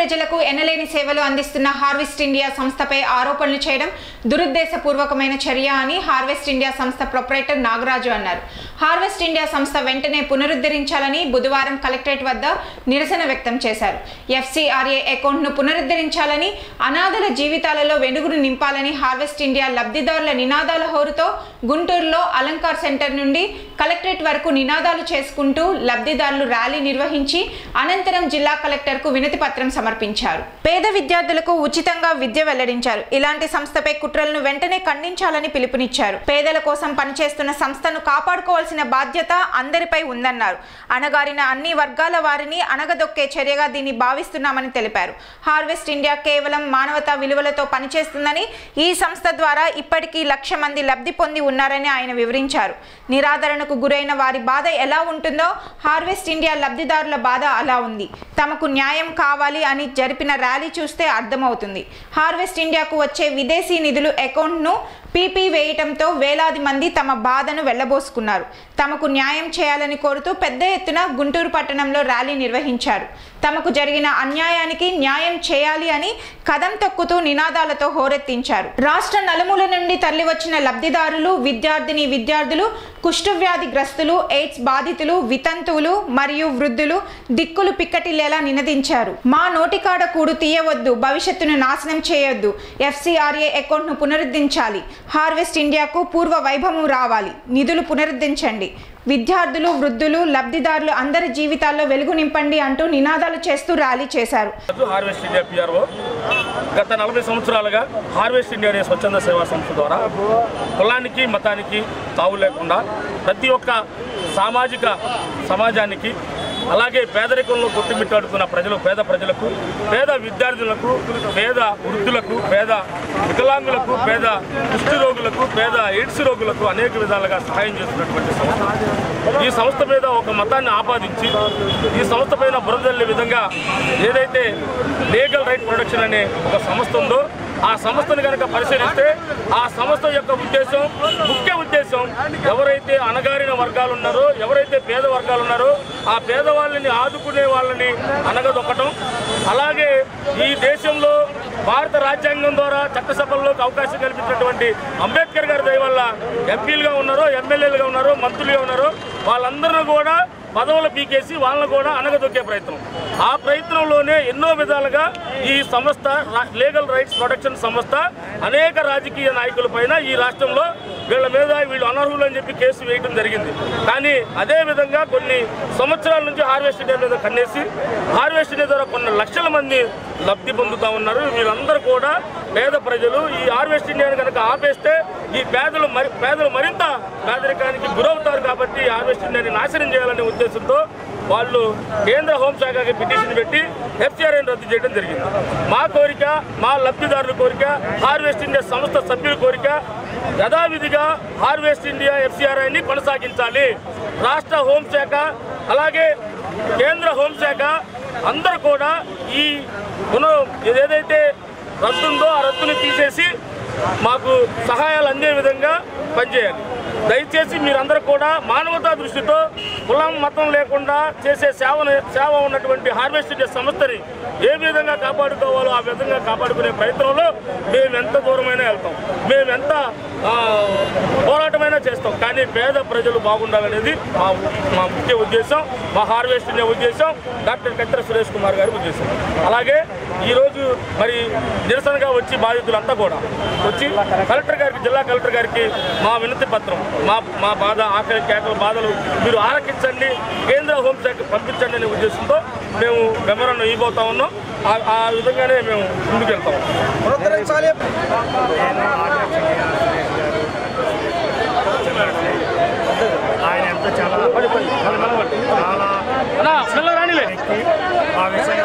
ప్రజలకు ఎనలేని సేవలు అందిస్తున్న హార్వెస్ట్ ఇండియా సంస్థపై ఆరోపణలు చేయడం దురుద్దేశపూర్వకమైన చర్య అని హార్వెస్ట్ ఇండియా సంస్థ ప్రొపరేటర్ నాగరాజు అన్నారు హార్వెస్ట్ ఇండియా సంస్థ వెంటనే పునరుద్ధరించాలని బుధవారం కలెక్టరేట్ వద్ద నిరసన వ్యక్తం చేశారు ఎఫ్సిఆర్ఏ అకౌంట్ను పునరుద్ధరించాలని అనాథల జీవితాలలో వెలుగును నింపాలని హార్వెస్ట్ ఇండియా లబ్ధిదారుల నినాదాల హోరుతో గుంటూరులో అలంకార్ సెంటర్ నుండి కలెక్టరేట్ వరకు నినాదాలు చేసుకుంటూ లబ్ధిదారులు ర్యాలీ నిర్వహించి అనంతరం జిల్లా కలెక్టర్కు వినతి పత్రం సమర్పించారు పేద విద్యార్థులకు ఉచితంగా విద్య వెల్లడించారు ఇలాంటి సంస్థపై కుట్రలను వెంటనే ఖండించాలని పిలుపునిచ్చారు పేదల కోసం పనిచేస్తున్న సంస్థను కాపాడుకోవాల్సిన బాధ్యత అందరిపై ఉందన్నారు అణగారిన అన్ని వర్గాల వారిని అణగదొక్కే చర్యగా దీన్ని భావిస్తున్నామని తెలిపారు హార్వెస్ట్ ఇండియా కేవలం మానవతా విలువలతో పనిచేస్తుందని ఈ సంస్థ ద్వారా ఇప్పటికీ లక్ష మంది లబ్ధి పొంది ఉన్నారని ఆయన వివరించారు నిరాదరణకు గురైన వారి బాధ ఎలా ఉంటుందో హార్వెస్ట్ ఇండియా లబ్ధిదారుల బాధ అలా ఉంది తమకు న్యాయం కావాలి అని జరిపిన ర్యాలీ చూస్తే అర్థమవుతుంది హార్వెస్ట్ ఇండియాకు వచ్చే విదేశీ నిధులు అకౌంట్ను పీపీ వేయటంతో వేలాది మంది తమ బాధను వెళ్లబోసుకున్నారు తమకు న్యాయం చేయాలని కోరుతూ పెద్ద ఎత్తున గుంటూరు పట్టణంలో ర్యాలీ నిర్వహించారు తమకు జరిగిన అన్యాయానికి న్యాయం చేయాలి అని కదం తొక్కుతూ నినాదాలతో హోరెత్తించారు రాష్ట్ర నలుమూల నుండి తరలివచ్చిన లబ్ధిదారులు విద్యార్థిని విద్యార్థులు కుష్ఠవ్యాధి గ్రస్తులు ఎయిడ్స్ బాధితులు వితంతువులు మరియు వృద్ధులు దిక్కులు పిక్కటిల్లేలా నినదించారు మా నోటికాడ కూడు తీయవద్దు భవిష్యత్తును నాశనం చేయొద్దు ఎఫ్సిఆర్ఏ అకౌంట్ను పునరుద్ధరించాలి హార్వెస్ట్ ఇండియాకు పూర్వ వైభవం రావాలి నిధులు పునరుద్ధరించండి విద్యార్థులు వృద్ధులు లబ్ధిదారులు అందరి జీవితాల్లో వెలుగు నింపండి అంటూ నినాదాలు చేస్తూ ర్యాలీ చేశారు రాజు హార్వెస్ట్ ఇండియా పిఆర్ఓ గత నలభై సంవత్సరాలుగా హార్వెస్ట్ ఇండియా అనే స్వచ్ఛంద సేవా సంస్థ ద్వారా కులానికి మతానికి తావు లేకుండా ప్రతి ఒక్క సామాజిక సమాజానికి అలాగే పేదరికంలో కొట్టుమిట్టాడుతున్న ప్రజలు పేద ప్రజలకు పేద విద్యార్థులకు పేద వృద్ధులకు పేద వికలాంగులకు పేద కుష్టి రోగులకు పేద ఎయిడ్స్ రోగులకు అనేక విధాలుగా సహాయం చేస్తున్నటువంటి సంస్థ ఈ సంస్థ మీద ఒక మతాన్ని ఆపాదించి ఈ సంస్థ పైన బురదల్లే విధంగా ఏదైతే లీగల్ రైట్ ప్రొడక్షన్ అనే ఒక సంస్థ ఉందో ఆ సంస్థను కనుక పరిశీలిస్తే ఆ సంస్థ యొక్క ఉద్దేశం ముఖ్య ఉద్దేశం ఎవరైతే అణగారిన వర్గాలు ఉన్నారో ఎవరైతే పేద వర్గాలు ఉన్నారో ఆ పేదవాళ్ళని ఆదుకునే వాళ్ళని అనగదొక్కటం అలాగే ఈ దేశంలో భారత రాజ్యాంగం ద్వారా చట్టసభల్లోకి అవకాశం కల్పించినటువంటి అంబేద్కర్ గారి దయ వల్ల ఎంపీలుగా ఉన్నారో ఎమ్మెల్యేలుగా ఉన్నారో మంత్రులుగా ఉన్నారో వాళ్ళందరూ కూడా పదవులు పీకేసి వాళ్ళని కూడా అనగదొక్కే ప్రయత్నం ఆ ప్రయత్నంలోనే ఎన్నో విధాలుగా ఈ సంస్థ రా- లీగల్ రైట్స్ ప్రొటెక్షన్ సంస్థ అనేక రాజకీయ నాయకుల పైన ఈ రాష్ట్రంలో వీళ్ళ మీద వీళ్ళు అనర్హులు అని చెప్పి కేసు వేయడం జరిగింది కానీ అదే విధంగా కొన్ని సంవత్సరాల నుంచి హార్వెస్ట్ ఇండియా మీద కన్నేసి హార్వెస్ట్ ఇండియా ద్వారా కొన్ని లక్షల మంది లబ్ధి పొందుతా ఉన్నారు వీళ్ళందరూ కూడా పేద ప్రజలు ఈ హార్వెస్ట్ ఇండియాని కనుక ఆపేస్తే ఈ పేదలు మరి పేదలు మరింత పేదరికానికి గురవుతారు కాబట్టి ఈ హార్వెస్ట్ ఇండియాని నాశనం చేయాలనే ఉద్దేశంతో వాళ్ళు కేంద్ర హోంశాఖకి పిటిషన్ పెట్టి ఎఫ్సిఆర్ఐని రద్దు చేయడం జరిగింది మా కోరిక మా లబ్ధిదారుల కోరిక హార్వెస్ట్ ఇండియా సంస్థ సభ్యుల కోరిక యథావిధిగా హార్వెస్ట్ ఇండియా ఎఫ్సిఆర్ఐని కొనసాగించాలి రాష్ట్ర హోంశాఖ అలాగే కేంద్ర హోంశాఖ అందరూ కూడా ఈ పునః ఏదైతే రద్దు ఉందో ఆ రద్దుని తీసేసి మాకు సహాయాలు అందే విధంగా పనిచేయాలి దయచేసి మీరందరూ కూడా మానవతా దృష్టితో కులం మతం లేకుండా చేసే సేవను సేవ ఉన్నటువంటి హార్వెస్ట్ ఇండియా సంస్థని ఏ విధంగా కాపాడుకోవాలో ఆ విధంగా కాపాడుకునే ప్రయత్నంలో మేము ఎంత దూరమైనా వెళ్తాం మేము ఎంత ఆ, పోరాటమైనా చేస్తాం కానీ పేద ప్రజలు బాగుండాలనేది మా మా ముఖ్య ఉద్దేశం మా హార్వెస్ట్ ఇండియా ఉద్దేశం డాక్టర్ కత్తెర సురేష్ కుమార్ గారి ఉద్దేశం అలాగే ఈరోజు మరి నిరసనగా వచ్చి బాధితులంతా కూడా వచ్చి కలెక్టర్ గారికి జిల్లా కలెక్టర్ గారికి మా వినతి పత్రం మా మా బాధ ఆకలి కేకల బాధలు మీరు ఆలకించండి కేంద్ర హోంశాఖ పంపించండి అనే ఉద్దేశంతో మేము మెమరాండం ఇవ్వబోతా ఉన్నాం ఆ- ఆ విధంగానే మేము ముందుకెళ్తాం ఆయన ఎంత చాలా చాలా అన్నా, మెల్ల రానిలే ఆ విషయంలో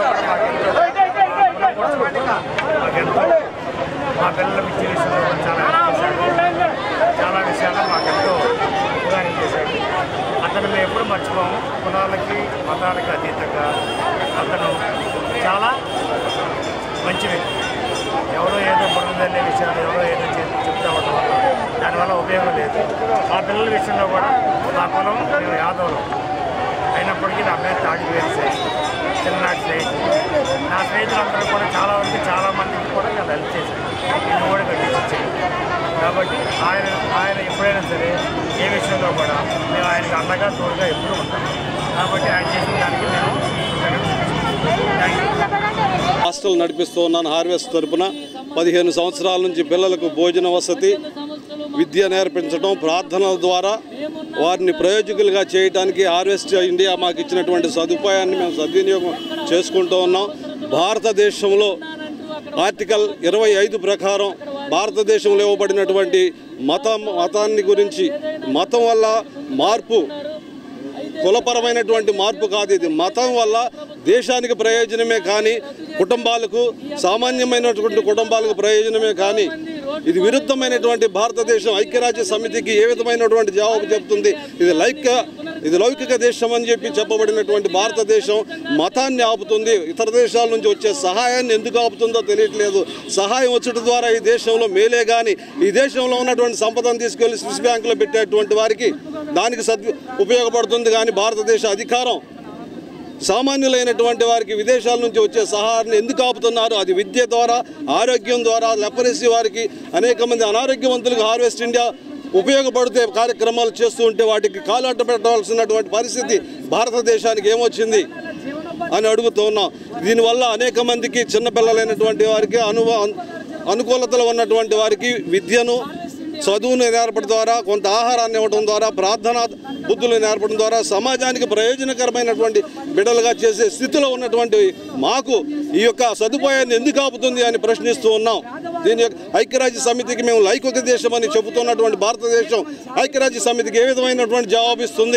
మాకెంతో మా పిల్లలకు ఇచ్చే విషయంలో కూడా చాలా చేశాడు. చాలా విషయాలు మాకెంతో ఉపకారం చేశాడు అతను మేము ఎప్పుడు మర్చిపోము కులాలకి మతాలకి అతీతంగా అతను చాలా మంచి వ్యక్తి ఎవరో ఏదో బురదల్లే విషయాలు ఎవరో ఏదో చేసి చెప్తా ఉండడం వల్ల దానివల్ల ఉపయోగం లేదు మా పిల్లల విషయంలో కూడా మా కులం మేము యాదవులు అయినప్పటికీ నా పేరు తాడి వేసి చిన్ననాటి స్నేహితులు నా స్నేహితులందరూ కూడా చాలా వరకు చాలా మందికి కూడా నేను హెల్ప్ చేశాను ఇల్లు కూడా కట్టించాను కాబట్టి ఆయన ఆయన ఎప్పుడైనా సరే ఏ విషయంలో కూడా మేము ఆయనకి అండగా తోడుగా ఎప్పుడూ ఉంటాం కాబట్టి ఆయన చేసిన దానికి మేము థ్యాంక్ యూ హాస్టల్ నడిపిస్తూ ఉన్నాను హార్వెస్ట్ తరపున పదిహేను సంవత్సరాల నుంచి పిల్లలకు భోజన వసతి విద్య నేర్పించడం ప్రార్థనల ద్వారా వారిని ప్రయోజకులుగా చేయడానికి హార్వెస్ట్ ఇండియా మాకు ఇచ్చినటువంటి సదుపాయాన్ని మేము సద్వినియోగం చేసుకుంటూ ఉన్నాం భారతదేశంలో ఆర్టికల్ ఇరవై ఐదు ప్రకారం భారతదేశంలో ఇవ్వబడినటువంటి మతం మతాన్ని గురించి మతం వల్ల మార్పు కులపరమైనటువంటి మార్పు కాదు ఇది మతం వల్ల దేశానికి ప్రయోజనమే కానీ కుటుంబాలకు సామాన్యమైనటువంటి కుటుంబాలకు ప్రయోజనమే కానీ ఇది విరుద్ధమైనటువంటి భారతదేశం ఐక్యరాజ్య సమితికి ఏ విధమైనటువంటి జవాబు చెప్తుంది ఇది లైక ఇది లౌకిక దేశం అని చెప్పి చెప్పబడినటువంటి భారతదేశం మతాన్ని ఆపుతుంది ఇతర దేశాల నుంచి వచ్చే సహాయాన్ని ఎందుకు ఆపుతుందో తెలియట్లేదు సహాయం వచ్చడం ద్వారా ఈ దేశంలో మేలే కానీ ఈ దేశంలో ఉన్నటువంటి సంపదను తీసుకెళ్లి స్విస్ బ్యాంకులో పెట్టేటువంటి వారికి దానికి సద్ ఉపయోగపడుతుంది కానీ భారతదేశ అధికారం సామాన్యులైనటువంటి వారికి విదేశాల నుంచి వచ్చే సహాయాన్ని ఎందుకు ఆపుతున్నారు అది విద్య ద్వారా ఆరోగ్యం ద్వారా లెపరసీ వారికి అనేక మంది అనారోగ్యవంతులకు హార్వెస్ట్ ఇండియా ఉపయోగపడితే కార్యక్రమాలు చేస్తూ ఉంటే వాటికి కాలాట పెట్టవలసినటువంటి పరిస్థితి భారతదేశానికి ఏమొచ్చింది అని అడుగుతూ ఉన్నాం దీనివల్ల అనేక మందికి చిన్నపిల్లలైనటువంటి వారికి అను అనుకూలతలు ఉన్నటువంటి వారికి విద్యను చదువును నేర్పడం ద్వారా కొంత ఆహారాన్ని ఇవ్వడం ద్వారా ప్రార్థన బుద్ధులు నేర్పడం ద్వారా సమాజానికి ప్రయోజనకరమైనటువంటి బిడ్డలుగా చేసే స్థితిలో ఉన్నటువంటి మాకు ఈ యొక్క సదుపాయాన్ని ఎందుకు ఆపుతుంది అని ప్రశ్నిస్తూ ఉన్నాం దీని యొక్క ఐక్యరాజ్య సమితికి మేము లైంగిక దేశం అని చెబుతున్నటువంటి భారతదేశం ఐక్యరాజ్య సమితికి ఏ విధమైనటువంటి జవాబు ఇస్తుంది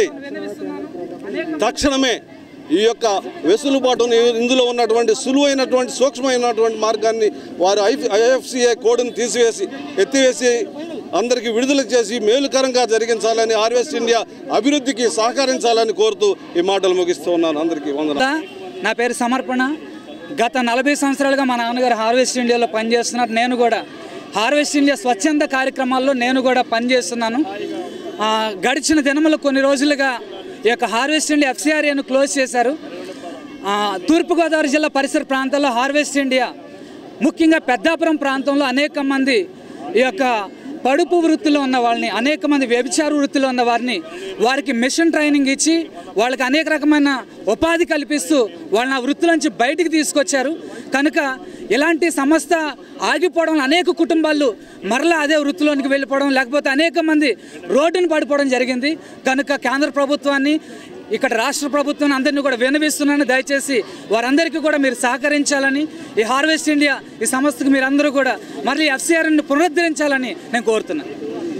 తక్షణమే ఈ యొక్క వెసులుబాటును ఇందులో ఉన్నటువంటి సులువైనటువంటి సూక్ష్మమైనటువంటి మార్గాన్ని వారు ఐ ఐఎఫ్సిఏ కోడ్ని తీసివేసి ఎత్తివేసి అందరికీ విడుదల చేసి మేలుకరంగా జరిగించాలని ఆర్వెస్ట్ ఇండియా అభివృద్ధికి సహకరించాలని కోరుతూ ఈ మాటలు ముగిస్తూ ఉన్నాను అందరికీ వందన నా పేరు సమర్పణ గత నలభై సంవత్సరాలుగా మా నాన్నగారు హార్వెస్ట్ ఇండియాలో పనిచేస్తున్నారు నేను కూడా హార్వెస్ట్ ఇండియా స్వచ్ఛంద కార్యక్రమాల్లో నేను కూడా పనిచేస్తున్నాను ఆ, గడిచిన దినములు కొన్ని రోజులుగా ఈ యొక్క హార్వెస్ట్ ఇండియా ఎఫ్సిఆర్ఏను క్లోజ్ చేశారు ఆ, తూర్పుగోదావరి జిల్లా పరిసర ప్రాంతాల్లో హార్వెస్ట్ ఇండియా ముఖ్యంగా పెద్దాపురం ప్రాంతంలో అనేక మంది ఈ యొక్క పడుపు వృత్తిలో ఉన్న వాళ్ళని అనేక మంది వ్యభిచార వృత్తిలో ఉన్న వారిని వారికి మిషన్ ట్రైనింగ్ ఇచ్చి వాళ్ళకి అనేక రకమైన ఉపాధి కల్పిస్తూ వాళ్ళని ఆ వృత్తి నుంచి బయటికి తీసుకొచ్చారు కనుక ఇలాంటి సంస్థ ఆగిపోవడం వల్ల అనేక కుటుంబాలు మరలా అదే వృత్తిలోనికి వెళ్ళిపోవడం లేకపోతే అనేక మంది రోడ్డును పడిపోవడం జరిగింది కనుక కేంద్ర ప్రభుత్వాన్ని ఇక్కడ రాష్ట్ర ప్రభుత్వం అందరినీ కూడా వినవిస్తున్నాను దయచేసి వారందరికీ కూడా మీరు సహకరించాలని ఈ హార్వెస్ట్ ఇండియా ఈ సంస్థకు మీరందరూ కూడా మళ్ళీ ఎఫ్సిఆర్ని పునరుద్ధరించాలని నేను కోరుతున్నాను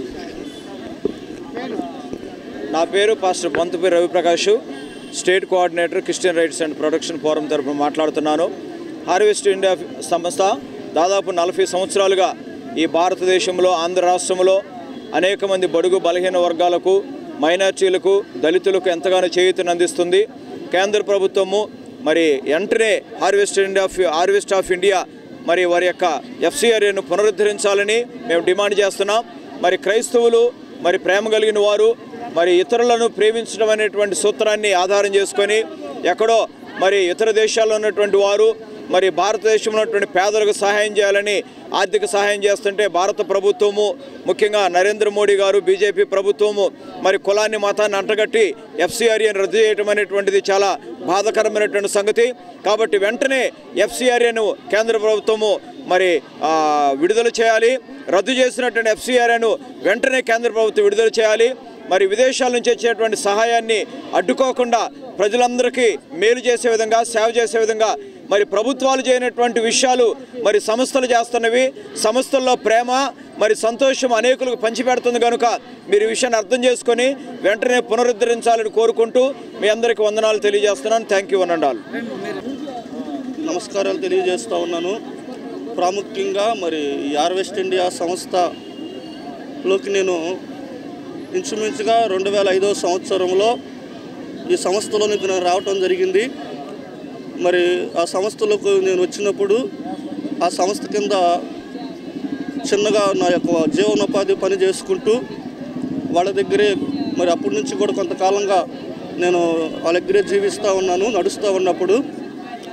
నా పేరు పాస్టర్ పంతుపేరు Raviprakash state coordinator Christian rights and protection forum తరఫున మాట్లాడుతున్నాను హార్వెస్ట్ ఇండియా సంస్థ దాదాపు నలభై సంవత్సరాలుగా ఈ భారతదేశంలో ఆంధ్ర రాష్ట్రంలో అనేక మంది బడుగు బలహీన వర్గాలకు మైనార్టీలకు దళితులకు ఎంతగానో చేయూతను అందిస్తుంది కేంద్ర ప్రభుత్వము మరి వెంటనే harvest India harvest of India మరి వారి యొక్క ఎఫ్సిఆర్ఏను పునరుద్ధరించాలని మేము డిమాండ్ చేస్తున్నాం మరి క్రైస్తవులు మరి ప్రేమ కలిగిన వారు మరి ఇతరులను ప్రేమించడం అనేటువంటి సూత్రాన్ని ఆధారం చేసుకొని ఎక్కడో మరి ఇతర దేశాల్లో ఉన్నటువంటి వారు మరి భారతదేశంలో ఉన్నటువంటి పేదలకు సహాయం చేయాలని ఆర్థిక సహాయం చేస్తుంటే భారత ప్రభుత్వము ముఖ్యంగా నరేంద్ర మోడీ గారు బీజేపీ ప్రభుత్వము మరి కులాన్ని మతాన్ని అంటగట్టి ఎఫ్సిఆర్ఏని రద్దు చేయడం అనేటువంటిది చాలా బాధాకరమైనటువంటి సంగతి కాబట్టి వెంటనే ఎఫ్సిఆర్ఏను కేంద్ర ప్రభుత్వము మరి ఆ, విడుదల చేయాలి రద్దు చేసినటువంటి ఎఫ్సిఆర్ఏను వెంటనే కేంద్ర ప్రభుత్వం విడుదల చేయాలి మరి విదేశాల నుంచి వచ్చేటువంటి సహాయాన్ని అడ్డుకోకుండా ప్రజలందరికీ మేలు చేసే విధంగా సేవ చేసే విధంగా మరి ప్రభుత్వాలు చేయనటువంటి విషయాలు మరి సంస్థలు చేస్తున్నవి సంస్థల్లో ప్రేమ మరి సంతోషం అనేకులకు పంచిపెడుతుంది కనుక మీరు ఈ విషయాన్ని అర్థం చేసుకొని వెంటనే పునరుద్ధరించాలని కోరుకుంటూ మీ అందరికీ వందనాలు తెలియజేస్తున్నాను థ్యాంక్ యూ అనండాలు నమస్కారాలు తెలియజేస్తూ ఉన్నాను ప్రాముఖ్యంగా మరి ఈ హార్వెస్ట్ ఇండియా సంస్థలోకి నేను ఇంచుమించుగా రెండు వేల ఐదో సంవత్సరంలో ఈ సంస్థలోనికి నేను రావటం జరిగింది మరి ఆ సంస్థలకు నేను వచ్చినప్పుడు ఆ సంస్థ కింద చిన్నగా నా యొక్క జీవనోపాధి పని చేసుకుంటూ వాళ్ళ దగ్గరే మరి అప్పటి నుంచి కూడా కొంతకాలంగా నేను వాళ్ళ దగ్గరే జీవిస్తూ ఉన్నాను నడుస్తూ ఉన్నప్పుడు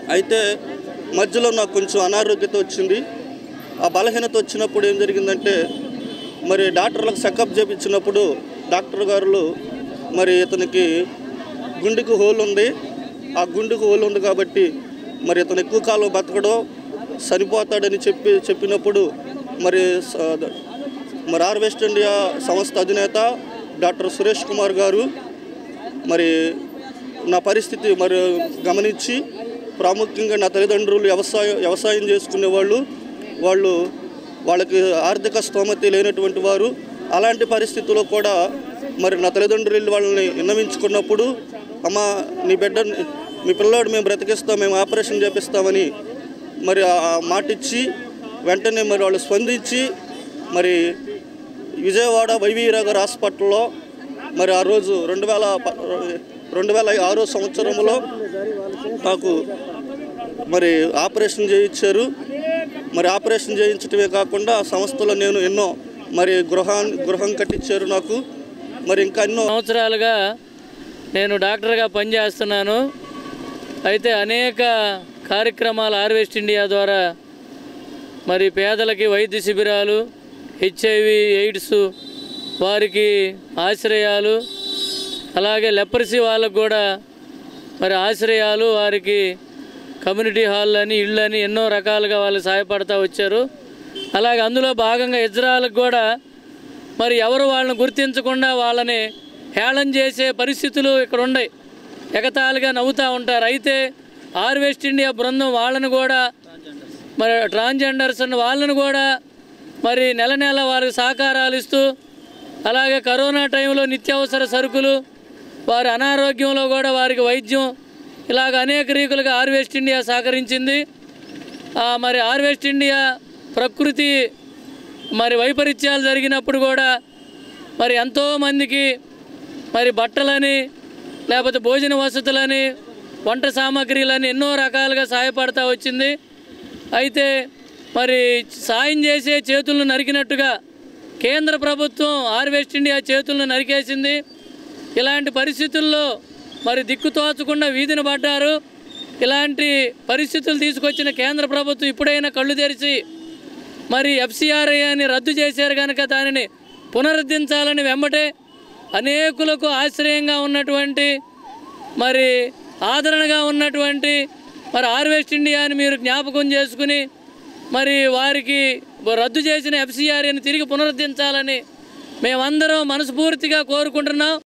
అయితే మధ్యలో నాకు కొంచెం అనారోగ్యత వచ్చింది ఆ బలహీనత వచ్చినప్పుడు ఏం జరిగిందంటే మరి డాక్టర్లకు చెకప్ చేయించినప్పుడు డాక్టర్ గారు మరి ఇతనికి గుండెకు హోల్ ఉంది ఆ గుండెకు హోల్ ఉంది కాబట్టి మరి ఇతను ఎక్కువ కాలం బతకడం చనిపోతాడని చెప్పి చెప్పినప్పుడు మరి స- మరి ఆర్ వెస్ట్ ఇండియా సంస్థ అధినేత డాక్టర్ సురేష్ కుమార్ గారు మరి నా పరిస్థితి మరి గమనించి ప్రాముఖ్యంగా నా తల్లిదండ్రులు వ్యవసాయం వ్యవసాయం చేసుకునే వాళ్ళు వాళ్ళు వాళ్ళకి ఆర్థిక స్తోమత లేనటువంటి వారు అలాంటి పరిస్థితుల్లో కూడా మరి నా తల్లిదండ్రులు వాళ్ళని విన్నవించుకున్నప్పుడు అమ్మ నీ బిడ్డ మీ పిల్లాడు మేము బ్రతికిస్తాం మేము ఆపరేషన్ చేపిస్తామని మరి ఆ మాట ఇచ్చి వెంటనే మరి వాళ్ళు స్పందించి మరి విజయవాడ వైవీరావు గారి హాస్పిటల్లో మరి ఆ రోజు రెండు వేల ప- రెండు వేల ఆరో సంవత్సరంలో నాకు మరి ఆపరేషన్ చేయించారు మరి ఆపరేషన్ చేయించడమే కాకుండా ఆ సంస్థలో నేను ఎన్నో మరి గృహాన్ని గృహం కట్టించారు నాకు మరి ఇంకా ఎన్నో సంవత్సరాలుగా నేను డాక్టర్గా పనిచేస్తున్నాను అయితే అనేక కార్యక్రమాలు హార్వెస్ట్ ఇండియా ద్వారా మరి పేదలకి వైద్య శిబిరాలు హెచ్ఐవి ఎయిడ్స్ వారికి ఆశ్రయాలు అలాగే లెపరసీ వాళ్ళకు కూడా మరి ఆశ్రయాలు వారికి కమ్యూనిటీ హాల్ అని ఇళ్ళు అని ఎన్నో రకాలుగా వాళ్ళు సహాయపడతా వచ్చారు అలాగే అందులో భాగంగా ఇజ్రాయల్కి కూడా మరి ఎవరు వాళ్ళని గుర్తించకుండా వాళ్ళని హేళన చేసే పరిస్థితులు ఇక్కడ ఉన్నాయి ఎగతాళిగా నవ్వుతూ ఉంటారు అయితే హార్వెస్ట్ ఇండియా బృందం వాళ్ళని కూడా మరి ట్రాన్స్జెండర్స్ అని వాళ్ళని కూడా మరి నెల నెల వారికి సహకారాలు ఇస్తూ అలాగే కరోనా టైంలో నిత్యావసర సరుకులు వారి అనారోగ్యంలో కూడా వారికి వైద్యం ఇలాగ అనేక రీకులుగా హార్వెస్ట్ ఇండియా సహకరించింది ఆ, మరి హార్వెస్ట్ ఇండియా ప్రకృతి మరి వైపరీత్యాలు జరిగినప్పుడు కూడా మరి ఎంతోమందికి మరి బట్టలని లేకపోతే భోజన వసతులని వంట సామాగ్రిలని ఎన్నో రకాలుగా సహాయపడతా వచ్చింది అయితే మరి సాయం చేసే చేతులను నరికినట్టుగా కేంద్ర ప్రభుత్వం హార్వెస్ట్ ఇండియా చేతులను నరికేసింది ఇలాంటి పరిస్థితుల్లో మరి దిక్కు తోచకుండా వీధిన పడ్డారు ఇలాంటి పరిస్థితులు తీసుకొచ్చిన కేంద్ర ప్రభుత్వం ఇప్పుడైనా కళ్ళు తెరిచి మరి ఎఫ్సిఆర్ఐ అని రద్దు చేశారు కనుక దానిని పునరుద్ధరించాలని వెంబటే అనేకులకు ఆశ్రయంగా ఉన్నటువంటి మరి ఆదరణగా ఉన్నటువంటి మరి హార్వెస్ట్ ఇండియాని మీరు జ్ఞాపకం చేసుకుని మరి వారికి రద్దు చేసిన ఎఫ్సిఆర్ని తిరిగి పునరుద్ధరించాలని మేమందరం మనస్ఫూర్తిగా కోరుకుంటున్నాం